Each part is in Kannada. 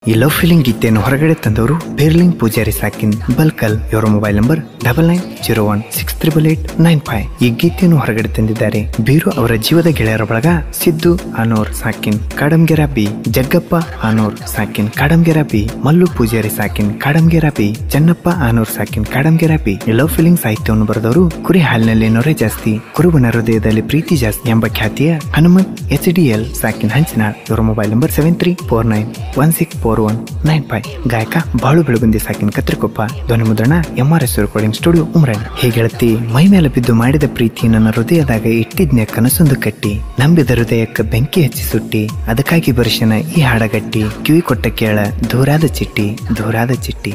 ಈ ಲವ್ ಫೀಲಿಂಗ್ ಗೀತೆಯನ್ನು ಹೊರಗಡೆ ತಂದವರು ಬೇರ್ಲಿಂಗ್ ಪೂಜಾರಿ ಸಾಕಿನ್ ಬಲ್ಕಲ್ ಇವರ mobile number double nine zero one six triple eight nine five ಈ ಗೀತೆಯನ್ನು ಹೊರಗಡೆ ತಂದಿದ್ದಾರೆ ಬೀರು ಅವರ ಜೀವದ ಗೆಳೆಯರ ಬಳಗ ಸಿದ್ದು ಆನೋರ್ ಸಾಕಿನ್ ಕಾಡಂಗೆರ ಬಿ ಜಗ್ಗಪ್ಪ ಆನೋರ್ ಸಾಕಿನ್ ಕಾಡಂಗೆರ ಬಿ ಮಲ್ಲು ಪೂಜಾರಿ ಸಾಕಿನ್ ಕಾಡಂಗೆರ ಬಿ ಚನ್ನಪ್ಪ ಆನೋರ್ ಸಾಕಿನ್ ಕಾಡಂಗೆರ ಬಿ ಈ ಲವ್ ಫೀಲಿಂಗ್ ಸಾಹಿತ್ಯವನ್ನು ಬರೆದವರು ಕುರಿ ಹಾಲಿನಲ್ಲಿ ನೊರೆ ಜಾಸ್ತಿ ಕುರುಬನ ಹೃದಯದಲ್ಲಿ ಪ್ರೀತಿ ಜಾಸ್ತಿ ಎಂಬ ಖ್ಯಾತಿಯ ಹನುಮಂತ್ ಎಚ್ ಡಿ ಎಲ್ ಸಾಕಿನ್ ಹಂಚಿನಾಳ್ ಇವರ mobile number seven three four nine one six four one nine five ಗಾಯಕ ಬಾಳು ಬೆಳಗುಂದಿ ಸಾಕಿನ ಕತ್ರಿಕೊಪ್ಪ ಧ್ವನಿ ಮುದ್ರಣ M R S recording studio ಉಮ್ರನ್ ಹೇಗೆಳತಿ ಮೈ ಮೇಲೆ ಬಿದ್ದು ಮಾಡಿದ ಪ್ರೀತಿ ನನ್ನ ಹೃದಯದಾಗ ಇಟ್ಟಿದ್ನೆ ಕನಸೊಂದು ಕಟ್ಟಿ ನಂಬಿದ ಹೃದಯಕ್ಕೆ ಬೆಂಕಿ ಹಚ್ಚಿ ಸುಟ್ಟಿ ಅದಕ್ಕಾಗಿ ಬರುಷನ ಈ ಹಾಡಗಟ್ಟಿ ಕಿವಿ ಕೊಟ್ಟ ಕೇಳ ದೂರಾದ ಚಿಟ್ಟಿ ದೂರಾದ ಚಿಟ್ಟಿ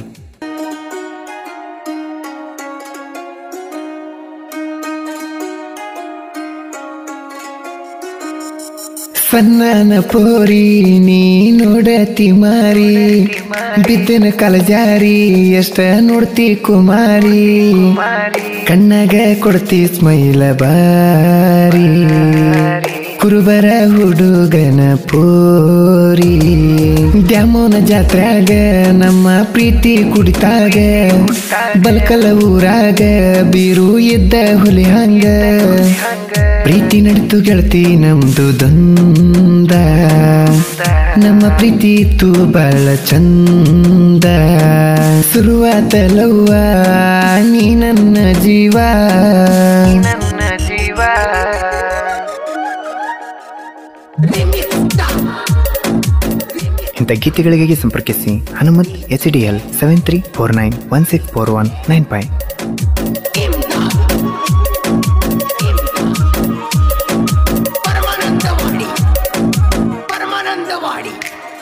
ಸಣ್ಣನ ಪೋರಿ ನೀ ನೋಡತಿ ಮಾರಿ ಬಿದ್ದನ ಕಲಜಾರಿ ಎಷ್ಟ ನೋಡ್ತಿ ಕುಮಾರಿ ಕಣ್ಣಾಗ ಕೊಡ್ತಿ ಸ್ಮೈಲ ಬಾರಿ ಕುರುಬರ ಹುಡುಗನ ಪೋರಿ ದ್ಯಾಮೋನ ಜಾತ್ರ್ಯಾಗ ನಮ್ಮ ಪ್ರೀತಿ ಕುಡಿತಾಗ ಬಲ್ಕಲ ಊರಾಗ ಬೀರು ಇದ್ದ ಹುಲಿ ಹಂಗ ಪ್ರೀತಿ ನಡಿತು ಗೆಳತಿ ನಮ್ದು ದಂದ ನಮ್ಮ ಪ್ರೀತಿ ಇತ್ತು ಬಾಳ ಚಂದ ಶುರುವಾತ ಲವ್ವ ನೀ ನನ್ನ ಜೀವ ನನ್ನ ಜೀವ ಇಂಥ ಗೀತೆಗಳಿಗೆ ಸಂಪರ್ಕಿಸಿ Hanumanth H D L seven three four nine one six four one nine five Paramanandawadi Paramanandawadi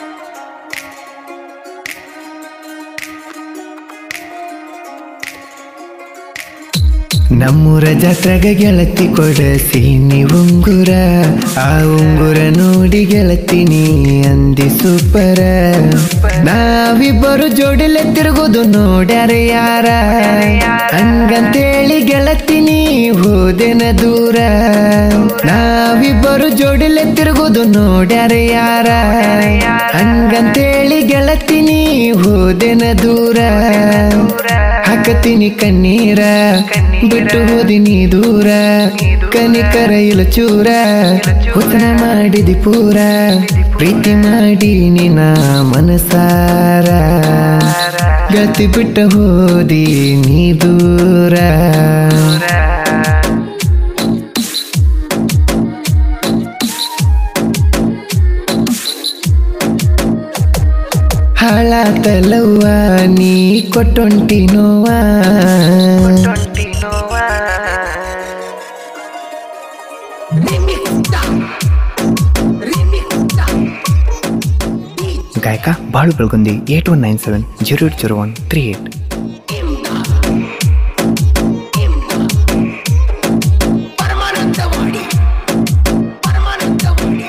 ನಮ್ಮೂರ ಜಾತ್ರೆಗ ಗೆಳತಿ ಕೊಡಸಿ ನೀ ಉಂಗುರ ಆ ಉಂಗುರ ನೋಡಿ ಗೆಳತಿ ನೀ ಅಂದಿ ಸೂಪರ ನಾವಿಬ್ಬರು ಜೋಡಿಲೆ ತಿರುಗುದು ನೋಡ್ಯಾರ ಯಾರ ಹಂಗಂತೇಳಿ ಗೆಳತಿ ನೀ ಹೋದೆನ ದೂರ ನಾವಿಬ್ಬರು ಜೋಡಿಲೆ ತಿರುಗುದು ನೋಡ್ಯಾರ ಯಾರ ಹಂಗಂತೇಳಿ ಗೆಳತಿ ನೀ ಹೋದೆನ ದೂರ ಹಾಕತೀನಿ ಕಣ್ಣೀರ ಬಿಟ್ಟು ಹೋದಿನಿ ದೂರ ಕನಿಕರ ಇಲ್ಲ ಚೂರ ಹುತನ ಮಾಡಿದಿ ಪೂರ ಪ್ರೀತಿ ಮಾಡಿ ನಿನ ಮನಸಾರ ಗತಿ ಬಿಟ್ಟ ಹೋದಿ ನೀ ದೂರ ಹಾಳಾತಲವ್ವ ನೀ ಕೊಟ್ಟೊಂಟಿ ನೋವಾ ಗಾಯಕ Balu Belagundi eight one nine seven zero eight zero one three eight Paramanandawadi Paramanandawadi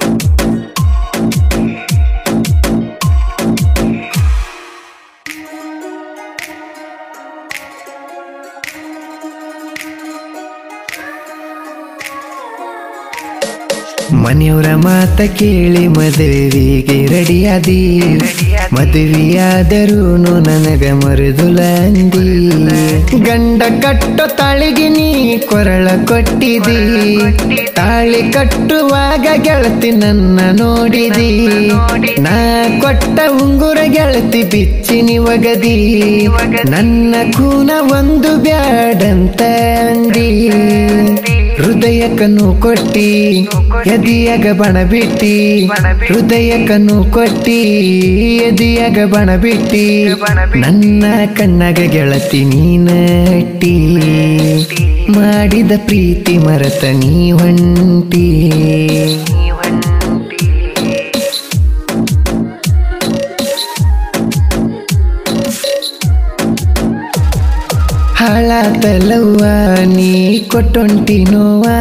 ಮನೆಯವರ ಮಾತ ಕೇಳಿ ಮದುವೆಗೆ ರೆಡಿಯಾದಿ ಮದುವೆಯಾದರೂನು ನನಗ ಮರುದುಲ ಅಂದಿ ಗಂಡ ಕಟ್ಟೋ ತಾಳಿಗೆ ನೀ ಕೊರಳ ಕೊಟ್ಟಿದಿ ತಾಳಿ ಕಟ್ಟುವಾಗ ಗೆಳತಿ ನನ್ನ ನೋಡಿದಿ ನಾ ಕೊಟ್ಟ ಉಂಗುರ ಗೆಳತಿ ಬಿಚ್ಚಿನಿ ಒಗದಿ ನನ್ನ ಕೂನ ಒಂದು ಬ್ಯಾಡಂತ ಅಂದಿ ಹೃದಯಕ್ಕನು ಕೊಟ್ಟಿ ಎದಿಯಾಗ ಬಣ ಬಿಟ್ಟಿ ಹೃದಯಕ್ಕನು ಕೊಟ್ಟಿ ಎದಿಯಾಗ ಬಣ ಬಿಟ್ಟಿ ನನ್ನ ಕಣ್ಣಗ ಗೆಳತಿ ನೀನಟ್ಟಿ ಮಾಡಿದ ಪ್ರೀತಿ ಮರತ ನೀ ಹೊಂಟಿ ಹಾಳಾತಲವ್ವ ನೀ ಕೊಟ್ಟೊಂಟಿ ನೋವಾ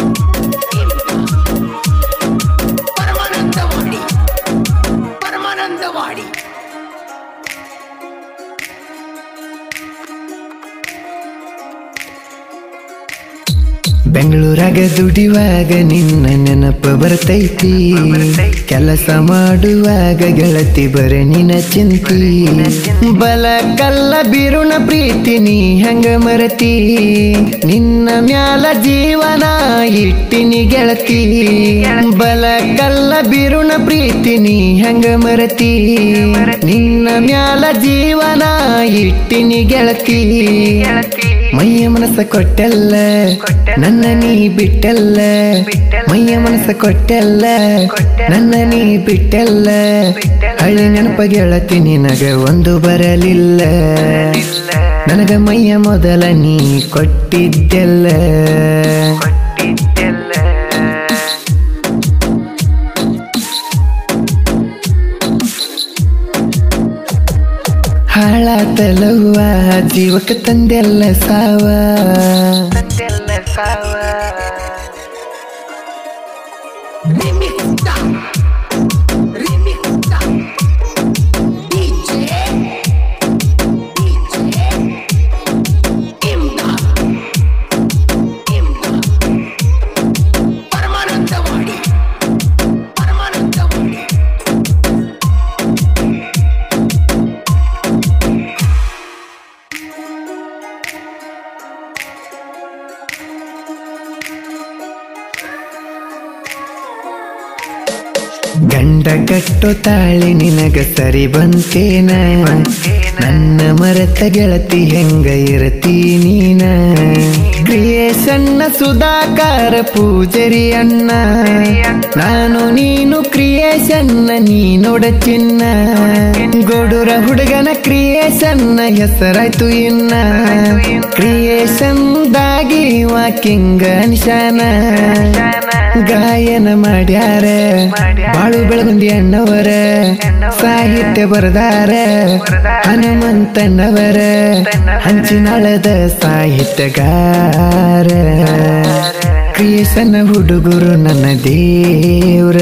ಪರಮಾನಂದವಾಡಿ ಪರಮಾನಂದವಾಡಿ ಬೆಂಗಳೂರಾಗ ದುಡಿವಾಗ ನಿನ್ನ ನೆನಪ ಬರ್ತೈತಿ ಕೆಲಸ ಮಾಡುವಾಗ ಗೆಳತಿ ಬರ ನಿನ ಚಿಂತಿ ಬಲ ಕಲ್ಲ ಬಿರುಣ ಪ್ರೀತಿ ನೀ ಹಂಗ ಮರತಿ ನಿನ್ನ ಮ್ಯಾಲ ಜೀವನ ಇಟ್ಟಿನಿ ಗೆಳತಿ ಬಲ ಕಲ್ಲ ಬಿರುಣ ಪ್ರೀತಿ ನೀ ಹಂಗ ಮರತಿ ನಿನ್ನ ಮ್ಯಾಲ ಜೀವನ ಇಟ್ಟಿನಿ ಗೆಳತಿ ಮೈಯ ಮನಸ್ಸ ಕೊಟ್ಟೆಲ್ಲ ನನ್ನ ನೀ ಬಿಟ್ಟೆಲ್ಲ ಮೈಯ ಮನಸ್ಸ ಕೊಟ್ಟೆಲ್ಲ ನನ್ನ ನೀ ಬಿಟ್ಟೆಲ್ಲ ಹಳ್ಳಿ ನೆನಪ ಗೆಳತಿ ನಿನಗ ಒಂದು ಬರಲಿಲ್ಲ ನನಗ ಮೈಯ ಮೊದಲ ನೀ ಕೊಟ್ಟಿದ್ದೆಲ್ಲ ಹಾಳಾತಲವ್ವ ಜೀವಕ್ಕೆ ತಂದೆಲ್ಲ ಸಾವ Remixta. Remixta. DJ. DJ. Imdad. Imdad. Paramanandawadi Paramanandawadi ಗಂಡ ಕಟ್ಟೋ ತಾಳಿ ನಿನಗ ಸರಿ ಬಂತೇನ ನನ್ನ ಮರೆತ ಗೆಳತಿ ಹೆಂಗ ಇರತಿ ನೀನ ಕ್ರಿಯೇಶನ್ನ ಸುಧಾಕಾರ ಪೂಜರಿ ಅಣ್ಣ ನಾನು ನೀನು ಕ್ರಿಯೇಶನ್ನ ನೀನೊಡ ಚಿನ್ನ ಗೋಡುರ ಹುಡುಗನ ಕ್ರಿಯೇಶನ್ನ ಹೆಸರಾಯ್ತು ಇನ್ನ ಕ್ರಿಯೇಶನ್ ದಾಗಿ ವಾಕಿಂಗ್ ಅನ್ಶಾನ ಗಾಯನ ಮಾಡ್ಯಾರ ಬಾಳು ಬೆಳಗುಂದಿ ಅಣ್ಣವರ ಸಾಹಿತ್ಯ ಬರದಾರ ಹನುಮಂತನವರ ಹಂಚಿನಾಳದ ಸಾಹಿತ್ಯಗಾರ ಕ್ರಿಯೇಶನ ಹುಡುಗರು ನನ್ನ ದೇವ್ರ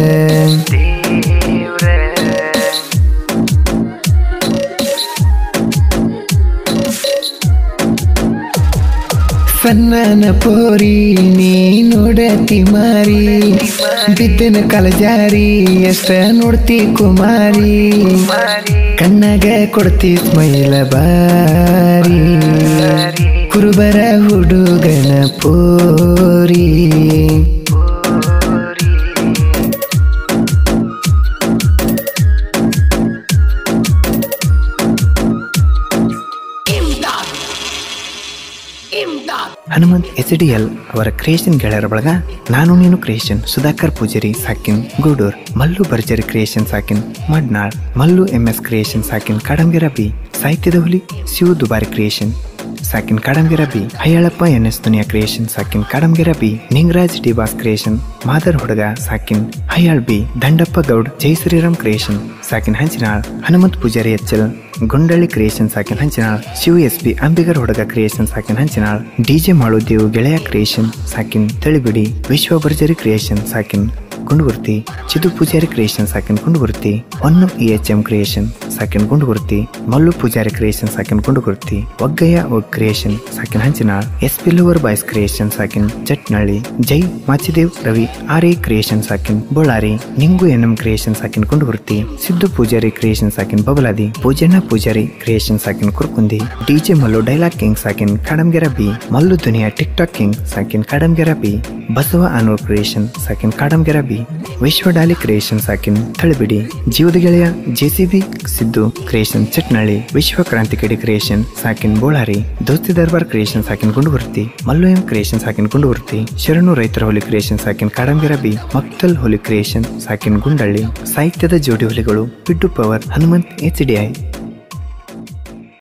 ಸಣ್ಣನ ಪೋರಿ ನೀ ನೋಡತಿ ಮಾರಿ ಬಿದ್ದನ ಕಲಜಾರಿ ಎಷ್ಟ ನೋಡ್ತಿ ಕುಮಾರಿ ಕಣ್ಣಾಗ ಕೊಡ್ತಿ ಸ್ಮೈಲ ಬಾರಿ ಕುರುಬರ ಹುಡುಗನ ಪೋರಿ Imdad Imdad Hanumanth H D L ಅವರ ಕ್ರಿಯೇಷನ್ ಗೆಳೆಯರ ಬಳಗ ನಾನು ನೀನು ಕ್ರಿಯೇಷನ್ ಸುಧಾಕರ್ ಪೂಜಾರಿ ಸಾಕಿನ್ ಗೂಡೂರ್ ಮಲ್ಲು ಭರ್ಜರಿ ಕ್ರಿಯೇಷನ್ ಸಾಕಿನ್ Madnal Mallu M S creation ಸಾಕಿನ್ ಕಡಂಬಿರ ಬಿ ಸಾಹಿತ್ಯದ ಹುಲಿ ಶಿವ ದುಬಾರಿ ಕ್ರಿಯೇಷನ್ ಸಾಕಿನ್ Kadambira B Hayyalappa N S Duniya creation ಸಾಕಿನ್ Kadambira B Ningaraj D Boss creation ಮಾದರ್ ಹುಡುಗ ಸಾಕಿನ್ ಹಯ್ಯಾಳ್ ಬಿ ದಂಡಪ್ಪ ಗೌಡ್ ಜೈ ಶ್ರೀರಾಮ್ ಕ್ರಿಯೇಷನ್ ಸಾಕಿನ್ ಹಂಚಿನಾಳ್ ಹನುಮಂತ್ ಪೂಜಾರಿ ಎಚ್ಚಲ್ ಗುಂಡಳ್ಳಿ ಕ್ರಿಯೇಷನ್ ಸಾಕಿನ್ ಹಂಚಿನಾಳ್ ಶಿವ ಎಸ್ ಪಿ ಅಂಬಿಗರ್ ಹುಡುಗ ಕ್ರಿಯೇಷನ್ ಸಾಕಿನ್ ಹಂಚಿನಾಳ್ ಡಿಜೆ ಮಾಡುದೇವು ಗೆಳೆಯ ಕ್ರಿಯೇಷನ್ ಸಾಕಿನ್ ತಿಳಿಬಿಡಿ ವಿಶ್ವ ಭರ್ಜರಿ ಕ್ರಿಯೇಷನ್ ಸಾಕಿನ್ ಗುಂಡುಗುರ್ತಿ ಚಿದು ಪೂಜಾರಿ ಕ್ರಿಯೇಷನ್ ಸಾಕಿನ್ ಗುಂಡುಗುರ್ತಿ ಒನ್ನು ಇ ಎಚ್ ಎಂ ಕ್ರಿಯೇಷನ್ ಸಾಕಿನ್ ಗುಂಡುಗುರ್ತಿ ಮಲ್ಲು ಪೂಜಾರಿ ಕ್ರಿಯೇಷನ್ ಸಾಕಿನ್ ಗುಂಡುಗುರ್ತಿ ಒಗ್ಗಯ್ಯ ಒಗ್ ಕ್ರಿಯೇಷನ್ ಸಾಕಿನ್ Hanchinal S P lover boys creation ಸಾಕಿನ್ ಚಟ್ನಳ್ಳಿ ಜೈ Machidev Ravi R A creation ಸಾಕಿನ್ ಬೋಳಾರಿ ನಿಂಗು ಎನ್ಎಂ ಕ್ರಿಯೇಷನ್ ಸಾಕಿನ್ ಗುಂಡುಗುರ್ತಿ ಸಿದ್ದು ಪೂಜಾರಿ ಕ್ರಿಯೇಷನ್ ಸಾಕಿನ್ ಬಬಲಾದಿ ಪೂಜಣ್ಣ ಪೂಜಾರಿ ಕ್ರಿಯೇಷನ್ ಸಾಕಿನ್ Kurkundi DJ Mallu dialogue king ಸಾಕಿನ್ Kadangera B Mallu Duniya TikTok king ಸಾಕಿನ್ ಕಡಂಗೆರ ಬಿ ಬಸವ ಅನೂರ್ ಕ್ರಿಯೇಷನ್ ಸಾಕಿನ್ ಕಡಂಗೆರ ಬಿ ವಿಶ್ವ ಡಾಲಿ ಕ್ರಿಯೇಷನ್ ಸಾಕಿನ್ ತಳಬಿಡಿ ಜೀವದ ಗೆಳೆಯ ಜೆಸಿಬಿ ಸಿದ್ದು ಕ್ರಿಯೇಷನ್ ಚಟ್ನಳ್ಳಿ ವಿಶ್ವ ಕ್ರಾಂತಿಕಡಿ ಕ್ರಿಯೇಷನ್ ಸಾಕಿನ್ ಬೋಳಾರಿ ದೋಸ್ತಿ ದರ್ಬಾರ್ ಕ್ರಿಯೇಷನ್ ಸಾಕಿನ್ ಗುಂಡುಗುರ್ತಿ ಮಲ್ಲು ಎಂ ಕ್ರಿಯೇಷನ್ ಸಾಕಿನ್ ಗುಂಡುಗುರ್ತಿ ಶರಣು ರೈತರ ಹುಲಿ ಕ್ರಿಯೇಷನ್ ಸಾಕಿನ್ ಕಾಡಂಗಿರ ಬಿ ಮಕ್ತಲ್ ಹುಲಿ ಕ್ರಿಯೇಷನ್ ಸಾಕಿನ್ ಗುಂಡಳ್ಳಿ ಸಾಹಿತ್ಯದ ಜೋಡಿ ಹುಲಿಗಳು Piddu power Hanumanth H D I